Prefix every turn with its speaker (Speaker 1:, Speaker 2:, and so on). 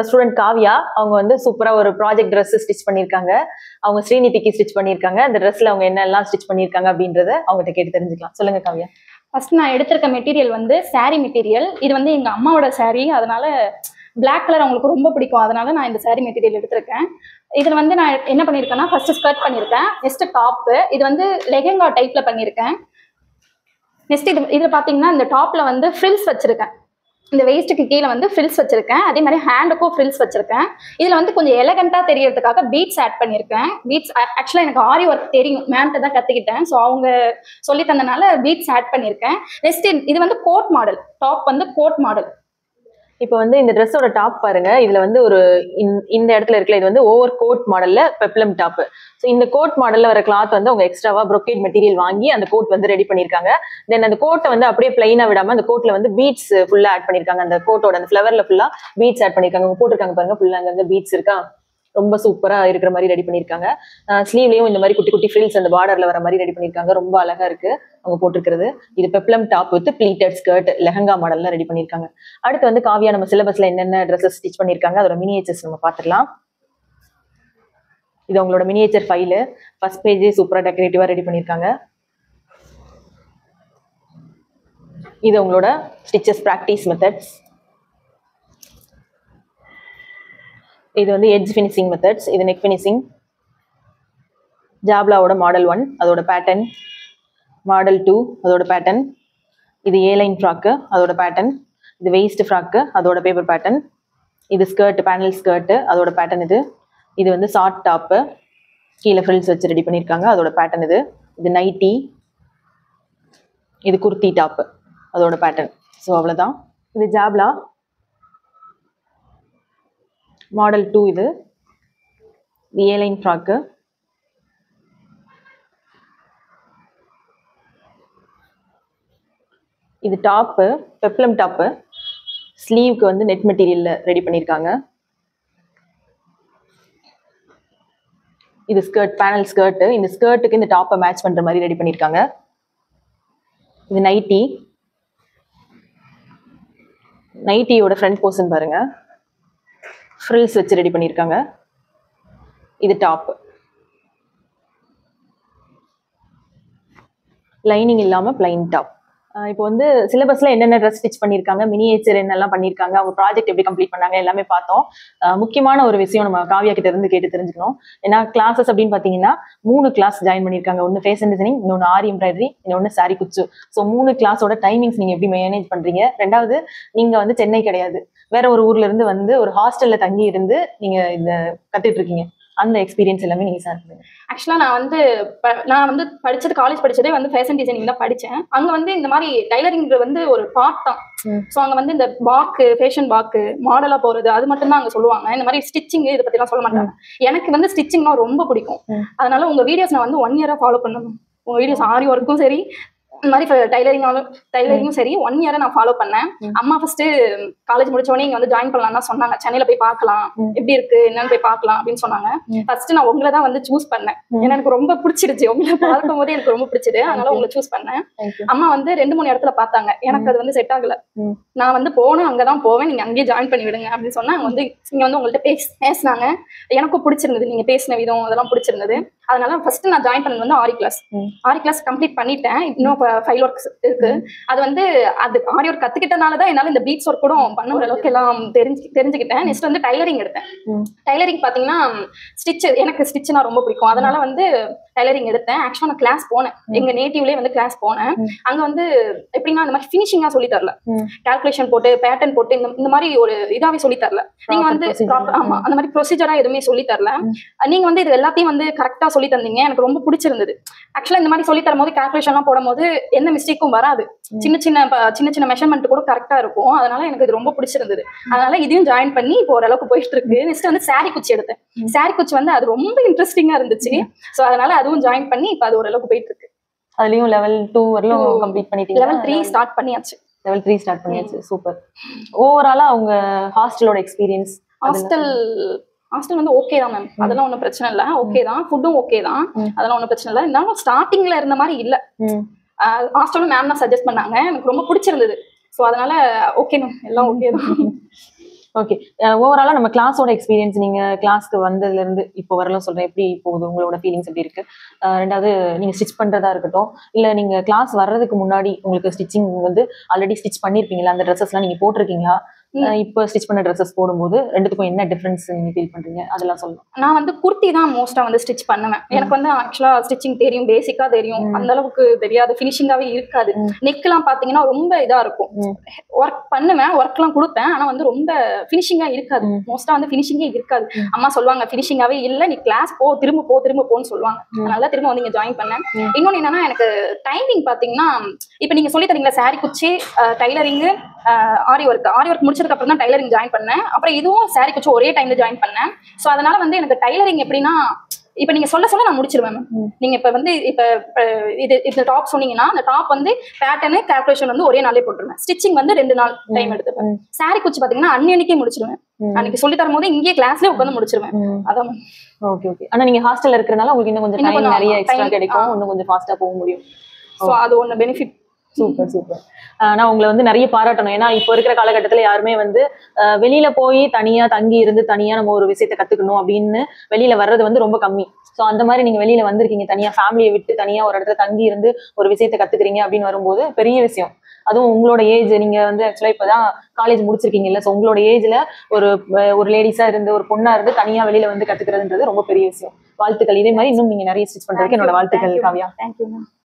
Speaker 1: Student Kavya அவங்க வந்து சூப்பரா ஒரு ப்ராஜெக்ட் Dress ஸ்டிச் பண்ணியிருக்காங்க அவங்க ஸ்ரீநிதிக்கு ஸ்டிச் பண்ணியிருக்காங்க அந்த ட்ரெஸ்ல அவங்க என்னெல்லாம் ஸ்டிச் பண்ணியிருக்காங்க அப்படின்றத அவங்ககிட்ட கேட்டு தெரிஞ்சுக்கலாம் சொல்லுங்க காவ்யா
Speaker 2: ஃபர்ஸ்ட் நான் எடுத்திருக்க மெட்டீரியல் வந்து saree மெட்டீரியல் இது வந்து எங்க அம்மாவோட saree அதனால Black கலர் அவங்களுக்கு ரொம்ப பிடிக்கும் அதனால நான் இந்த saree மெட்டீரியல் எடுத்திருக்கேன் இதுல வந்து நான் என்ன பண்ணியிருக்கேன்னா ஃபர்ஸ்ட் ஸ்கர்ட் பண்ணியிருக்கேன் நெக்ஸ்ட் டாப்பு இது வந்து லெஹெங்கா டைப்ல பண்ணியிருக்கேன் நெக்ஸ்ட் இது இதுல பாத்தீங்கன்னா இந்த டாப்ல வந்து ஃப்ரில்ஸ் வச்சிருக்கேன் இந்த வெயிஸ்ட்டுக்கு கீழே வந்து ஃப்ரில்ஸ் வச்சிருக்கேன் அதே மாதிரி ஹேண்டுக்கும் ஃப்ரில்ஸ் வச்சிருக்கேன் இதுல வந்து கொஞ்சம் எலகண்டா தெரியறதுக்காக பீட்ஸ் ஆட் பண்ணியிருக்கேன் பீட்ஸ் ஆக்சுவலா எனக்கு ஆரி ஒர்க் தெரியும் மேம்கிட்ட தான் கத்துக்கிட்டேன் ஸோ அவங்க சொல்லி தந்தனால பீட்ஸ் ஆட் பண்ணியிருக்கேன் நெக்ஸ்ட் இது வந்து கோட் மாடல் டாப் வந்து கோட் மாடல்
Speaker 1: இப்போ வந்து இந்த ட்ரெஸ்ஸோட டாப் பாருங்க இதுல வந்து ஒரு இந்த- இந்த இடத்துல இருக்குல்ல இது வந்து ஓவர் கோட் மாடல்ல பெப்ளம் டாப் ஸோ இந்த கோட் மாடல்ல வர கிளாத் வந்து அவங்க எக்ஸ்ட்ராவா brocade மெட்டீரியல் வாங்கி அந்த கோட் வந்து ரெடி பண்ணிருக்காங்க தென் அந்த கோட்டை வந்து அப்படியே பிளைனா விடாம அந்த கோட்ல வந்து பீட்ஸ் ஃபுல்லா ஆட் பண்ணிருக்காங்க அந்த கோட்டோட அந்த ஃபிளவர்ல ஃபுல்லா பீட்ஸ் ஆட் பண்ணிருக்காங்க அவங்க போட்டிருக்காங்க பாருங்க ஃபுல்லா அங்க பீட்ஸ் இருக்கா ரொம்ப சூப்பரா இருக்கிற மாதிரி ரெடி பண்ணிருக்காங்க ஸ்லீவ்லயும் இந்த மாதிரி குட்டி குட்டி ஃப்ரில்ஸ் அந்த பார்டர்ல வர மாதிரி ரெடி பண்ணிருக்காங்க ரொம்ப அழகா இருக்கு அவங்க போட்டிருக்கிறது இது peplum top with pleated skirt lehenga மாடல்ல ரெடி பண்ணிருக்காங்க அடுத்து வந்து காவியா நம்ம சிலபஸ்ல என்னென்ன ட்ரெஸ்ஸஸ் ஸ்டிச் பண்ணிருக்காங்க அதோட மினியேச்சர்ஸ் நம்ம பார்த்துடலாம் இது உங்களோட மினியேச்சர் ஃபைலு ஃபர்ஸ்ட் பேஜே சூப்பரா டெக்கரேட்டிவா ரெடி பண்ணிருக்காங்க இது உங்களோட ஸ்டிச்சஸ் ப்ராக்டிஸ் மெத்தட்ஸ் இது வந்து எட்ஜ் ஃபினிஷிங் மெத்தட்ஸ் இது நெக் ஃபினிஷிங் ஜாப்லாவோட மாடல் ஒன் அதோட பேட்டர்ன் மாடல் டூ அதோட பேட்டர்ன் இது ஏ லைன் ஃப்ராக்கு அதோட பேட்டர்ன் இது வெயிஸ்ட் ஃப்ராக்கு அதோட பேப்பர் பேட்டர்ன் இது ஸ்கர்ட் பேனல் ஸ்கர்ட்டு அதோட பேட்டர்ன் இது இது வந்து ஷார்ட் டாப்பு கீழே ஃப்ரில்ஸ் வச்சு ரெடி பண்ணியிருக்காங்க அதோட பேட்டர்ன் இது இது நைட்டி இது குர்த்தி டாப்பு அதோட பேட்டர்ன் ஸோ அவ்வளோதான் இது ஜாப்லா மாடல் டூ இது இது ஏ லைன் ஃப்ராக்கு இது டாப்பு பெப்ளம் டாப்பு ஸ்லீவ்க்கு வந்து நெட் மெட்டீரியல்ல ரெடி பண்ணியிருக்காங்க இது ஸ்கர்ட் பேனல் ஸ்கர்ட் இந்த ஸ்கர்ட்டுக்கு இந்த டாப்பை மேட்ச் பண்ற மாதிரி ரெடி பண்ணியிருக்காங்க இது நைட்டி நைட்டியோட ஃப்ரண்ட் போர்ஷன் பாருங்க ஃப்ரில்ஸ் வச்சு ரெடி பண்ணியிருக்காங்க இது டாப் லைனிங் இல்லாம பிளைன் டாப் இப்போ வந்து சிலபஸ்ல என்னென்ன ட்ரெஸ் ஸ்டிச் பண்ணியிருக்காங்க மினியேச்சர் என்னெல்லாம் பண்ணியிருக்காங்க அவங்க ப்ராஜெக்ட் எப்படி கம்ப்ளீட் பண்ணாங்க எல்லாமே பார்த்தோம் அஹ் முக்கியமான ஒரு விஷயம் நம்ம காவியா கிட்ட இருந்து கேட்டு தெரிஞ்சுக்கணும் ஏன்னா கிளாஸஸ் அப்படின்னு பார்த்தீங்கன்னா மூணு கிளாஸ் ஜாயின் பண்ணியிருக்காங்க ஒன்று ஃபேஷன் டிசைனிங் இன்னொன்று ஆரி எம்ப்ராய்டரி இன்னொன்று சாரி குச்சு ஸோ மூணு கிளாஸோட டைமிங்ஸ் நீங்க எப்படி மேனேஜ் பண்றீங்க ரெண்டாவது நீங்க வந்து சென்னை கிடையாது வேற ஒரு ஊர்ல இருந்து வந்து ஒரு ஹாஸ்டல்ல தங்கி இருந்து நீங்க இந்த கத்துட்டு இருக்கீங்க அந்த எக்ஸ்பீரியன்ஸ் எல்லாமே நீங்க ஷேர் பண்ணுங்க
Speaker 2: ஆக்சுவலா நான் வந்து ப- நான் வந்து படிச்சது காலேஜ் படிச்சதே வந்து ஃபேஷன் டிசைனிங் தான் படிச்சேன் அங்க வந்து இந்த மாதிரி டைலரிங் வந்து ஒரு பார்ட் தான்
Speaker 1: ம்.
Speaker 2: ஸோ அங்க வந்து இந்த பாக்கு ஃபேஷன் பாக்கு மாடலா போறது அது மட்டும் தான் அங்க சொல்லுவாங்க இந்த மாதிரி ஸ்டிச்சிங் இதை பத்திலாம் சொல்ல மாட்டாங்க எனக்கு வந்து ஸ்டிச்சிங்னா ரொம்ப பிடிக்கும்
Speaker 1: ம்.
Speaker 2: அதனால உங்க வீடியோஸ் நான் வந்து ஒன் இயரா ஃபாலோ பண்ணணும் உங்க வீடியோஸ் ஆரி ஒர்க்கும் சரி இந்த மாதிரி டைலரிங்காலும் டைலரிங்கும் சரி ஒன் இயரா நான் ஃபாலோ பண்ணேன்
Speaker 1: ம்.
Speaker 2: அம்மா ஃபர்ஸ்ட் காலேஜ் முடிச்ச உடனே இங்க வந்து ஜாயின் பண்ணலாம் தான் சொன்னாங்க சென்னையில போய் பார்க்கலாம்
Speaker 1: ம்.
Speaker 2: எப்படி இருக்கு என்னன்னு போய் பார்க்கலாம் அப்படின்னு சொன்னாங்க
Speaker 1: ம்.
Speaker 2: ஃபர்ஸ்ட் நான் உங்களை தான் வந்து சூஸ் பண்ணேன்
Speaker 1: ம்.
Speaker 2: ஏன்னா எனக்கு ரொம்ப பிடிச்சிருச்சு உங்களை பார்க்கும் போதே எனக்கு ரொம்ப பிடிச்சது அதனால உங்களை சூஸ் பண்ணேன்
Speaker 1: தேங்க்யூ
Speaker 2: அம்மா வந்து ரெண்டு மூணு இடத்துல பார்த்தாங்க எனக்கு அது வந்து செட் ஆகல
Speaker 1: ம்.
Speaker 2: நான் வந்து போனேன் அங்கதான் போவேன் நீங்க அங்கேயே ஜாயின் பண்ணி விடுங்க அப்படின்னு சொன்னா அவங்க வந்து இங்க வந்து உங்கள்ட்ட பேச பேசினாங்க எனக்கும் பிடிச்சிருந்தது நீங்க பேசின விதம் அதெல்லாம் பிடிச்சிருந்தது அதனால ஃபர்ஸ்ட் நான் ஜாயின் பண்ணது வந்து ஆரி கிளாஸ்
Speaker 1: ம்.
Speaker 2: ஆரி கிளாஸ் கம்ப்ளீட் பண்ணிட்டேன் இன்னும் ஃபைல் ஒர்க்ஸ் இருக்கு அது வந்து அது ஆரி ஒர்க் கத்துக்கிட்டனால தான் என்னால இந்த பீட்ஸ் ஒர்க் கூட பண்ண அளவுக்கு எல்லாம் தெரிஞ்சு தெரிஞ்சுக்கிட்டேன் நெக்ஸ்ட் வந்து டைலரிங் எடுத்தேன்
Speaker 1: ம்.
Speaker 2: டைலரிங் பாத்தீங்கன்னா ஸ்டிச் எனக்கு ஸ்டிச்னா ரொம்ப பிடிக்கும் அதனால வந்து டைலரிங் எடுத்தேன் ஆக்சுவலா நான் கிளாஸ் போனேன் எங்க நேட்டிவ்லயே வந்து கிளாஸ் போனேன்
Speaker 1: ம்.
Speaker 2: அங்க வந்து எப்படின்னா இந்த மாதிரி ஃபினிஷிங்கா சொல்லி தரல
Speaker 1: ம்.
Speaker 2: கால்குலேஷன் போட்டு பேட்டர்ன் போட்டு இந்த இந்த மாதிரி ஒரு இதாவே சொல்லி தரல நீங்க
Speaker 1: Proper
Speaker 2: வந்து
Speaker 1: procedure.
Speaker 2: proper- ஆமா அந்த மாதிரி ப்ரொசீஜரா எதுவுமே சொல்லி தரல
Speaker 1: ம்.
Speaker 2: நீங்க வந்து இது எல்லாத்தையும் வந்து கரெக்டா சொல்லி தந்தீங்க எனக்கு ரொம்ப பிடிச்சிருந்தது ஆக்சுவலா இந்த மாதிரி சொல்லி தரும்போது கால்குலேஷன் எல்லாம் போடும்போது எந்த மிஸ்டேக்கும் வராது
Speaker 1: ம்.
Speaker 2: சின்ன சின்ன ப- சின்ன சின்ன மெஷர்மெண்ட் கூட கரெக்டா இருக்கும் அதனால எனக்கு இது ரொம்ப பிடிச்சிருந்தது அதனால இதையும் ஜாயின் பண்ணி இப்போ ஓரளவுக்கு போயிட்டு இருக்கு நெக்ஸ்ட் வந்து சாரி குச்சி எடுத்தேன்
Speaker 1: ம்.
Speaker 2: சாரி குச்சி வந்து அது ரொம்ப இன்ட்ரெஸ்டிங்கா இருந்துச்சு சோ அதனால அதுவும் ஜாயின் பண்ணி இப்போ அது ஓரளவுக்கு போயிட்டு இருக்கு
Speaker 1: அதுலயும் லெவல் டூ வரலும்
Speaker 2: Two.
Speaker 1: கம்ப்ளீட் பண்ணிட்டீங்க
Speaker 2: லெவல் த்ரீ ஸ்டார்ட் பண்ணியாச்சு
Speaker 1: லெவல் த்ரீ ஸ்டார்ட் பண்ணியாச்சு சூப்பர் ஓவராலா அவங்க ஹாஸ்டலோட எக்ஸ்பீரியன்ஸ்
Speaker 2: ஹாஸ்டல் ஹாஸ்டல் வந்து ஓகே தான் மேம் அதெல்லாம் ஒன்றும் பிரச்சனை இல்லை ஓகே தான் ஃபுட்டும் ஓகே தான்
Speaker 1: ம்.
Speaker 2: அதெல்லாம் ஒன்றும் பிரச்சனை இல்லை இருந்தாலும் ஸ்டார்டிங்ல இருந்த மாதிரி இல்லை ஹாஸ்டலும் மேம் தான் சஜஸ்ட் பண்ணாங்க எனக்கு ரொம்ப பிடிச்சிருந்தது ஸோ அதனால ஓகே மேம் எல்லாம் ஓகே தான்
Speaker 1: ஓகே ஓவராலா நம்ம கிளாஸோட எக்ஸ்பீரியன்ஸ் நீங்க கிளாஸ்க்கு வந்ததுல இருந்து இப்போ வரலாம் சொல்றேன் எப்படி போகுது உங்களோட ஃபீலிங்ஸ் எப்படி இருக்கு அஹ் ரெண்டாவது நீங்க ஸ்டிச் பண்றதா இருக்கட்டும் இல்ல நீங்க கிளாஸ் வர்றதுக்கு முன்னாடி உங்களுக்கு ஸ்டிச்சிங் வந்து ஆல்ரெடி ஸ்டிச் பண்ணிருப்பீங்களா அந்த ட்ரெஸ்ஸஸ்லாம் நீங்க போட்டிருக்கீங்களா
Speaker 2: ம்.
Speaker 1: அஹ் இப்போ ஸ்டிச் பண்ண ட்ரெஸ்ஸஸ் போடும்போது ரெண்டுத்துக்கும் என்ன டிஃபரன்ஸ் நீங்க ஃபீல் பண்றீங்க அதெல்லாம் சொல்லலாம்
Speaker 2: நான் வந்து குர்த்தி தான் மோஸ்டா வந்து ஸ்டிச் பண்ணுவேன் எனக்கு வந்து ஆக்சுவலா ஸ்டிச்சிங் தெரியும் பேசிக்கா தெரியும்
Speaker 1: ம்.
Speaker 2: அந்த அளவுக்கு தெரியாது ஃபினிஷிங்காவே இருக்காது
Speaker 1: ம்.
Speaker 2: நெக்லாம் பாத்தீங்கன்னா ரொம்ப இதா இருக்கும்
Speaker 1: ம்.
Speaker 2: ஒர்க் பண்ணுவேன் ஒர்க்லாம் கொடுப்பேன் ஆனா வந்து ரொம்ப ஃபினிஷிங்கா இருக்காது
Speaker 1: ம்.
Speaker 2: மோஸ்டா வந்து ஃபினிஷிங்கே இருக்காது
Speaker 1: ம்.
Speaker 2: அம்மா சொல்லுவாங்க ஃபினிஷிங்காவே இல்ல நீ கிளாஸ் போ திரும்ப போ திரும்ப போன்னு சொல்லுவாங்க
Speaker 1: ம்.
Speaker 2: அதனால திரும்ப வந்து இங்க ஜாயின் பண்ணேன்
Speaker 1: ம்.
Speaker 2: இன்னொன்னு என்னன்னா எனக்கு டைமிங் பாத்தீங்கன்னா இப்ப நீங்க சொல்லி தரீங்களா சாரி குச்சி tailoring aari work aari work முடிச்சதுக்கு அப்புறம் தான் டைலரிங் ஜாயின் பண்ணேன் அப்புறம் இதுவும் சாரி குச்சி ஒரே டைம்ல ஜாயின் பண்ணேன் ஸோ அதனால வந்து எனக்கு டைலரிங் எப்படின்னா இப்ப நீங்க சொல்ல சொல்ல நான் முடிச்சிருவேன் ma'am.
Speaker 1: ம்.
Speaker 2: நீங்க இப்ப வந்து இப்ப இப்ப இது இந்த டாப் சொன்னீங்கன்னா அந்த டாப் வந்து பேட்டர்னு கால்குலேஷன் வந்து ஒரே நாளே போட்டுருவேன் ஸ்டிச்சிங் வந்து ரெண்டு நாள் டைம் எடுத்துப்பேன்
Speaker 1: ம்.
Speaker 2: சாரி குச்சி பாத்தீங்கன்னா அன்னன்னைக்கே முடிச்சிருவேன் அன்னைக்கு சொல்லி தரும் போது இங்கேயே கிளாஸ்லயே உட்காந்து முடிச்சிருவேன் அதான் ma'am.
Speaker 1: ஓகே ஓகே ஆனா நீங்க ஹாஸ்டல்ல இருக்கறனால உங்களுக்கு இன்னும் கொஞ்சம்
Speaker 2: இன்னும்
Speaker 1: டைம்
Speaker 2: கொஞ்சம்
Speaker 1: நிறைய
Speaker 2: ஆமா,
Speaker 1: எக்ஸ்ட்ரா
Speaker 2: time,
Speaker 1: கிடைக்கும்
Speaker 2: ஆ.
Speaker 1: இன்னும் கொஞ்சம் ஃபாஸ்டா போக முடியும்
Speaker 2: ஸோ அது ஒண்ணு பெனிஃபிட்
Speaker 1: சூப்பர் சூப்பர் நான் உங்களை வந்து நிறைய பாராட்டணும் ஏன்னா இப்போ இருக்கிற காலகட்டத்துல யாருமே வந்து அஹ், வெளியில போய் தனியா தங்கி இருந்து தனியா நம்ம ஒரு விஷயத்த கத்துக்கணும் அப்படின்னு வெளியில வர்றது வந்து ரொம்ப கம்மி ஸோ அந்த மாதிரி நீங்க வெளியில வந்திருக்கீங்க தனியா ஃபேமிலியை விட்டு தனியா ஒரு இடத்துல தங்கி இருந்து ஒரு விஷயத்த கத்துக்கிறீங்க அப்படின்னு வரும்போது பெரிய விஷயம் அதுவும் உங்களோட ஏஜ் நீங்க வந்து ஆக்சுவலா இப்பதான் காலேஜ் முடிச்சிருக்கீங்கல்ல ஸோ உங்களோட ஏஜ்ல ஒரு அஹ், ஒரு லேடிஸா இருந்து ஒரு பொண்ணா இருந்து தனியா வெளியில வந்து கத்துக்கிறதுன்றது ரொம்ப பெரிய விஷயம் வாழ்த்துக்கள் இதே மாதிரி இன்னும் நீங்க நிறைய ஸ்டிச் பண்றதுக்கு என்னோட வாழ்த்துக்கள் காவ்யா
Speaker 2: தேங்க்யூ மேம்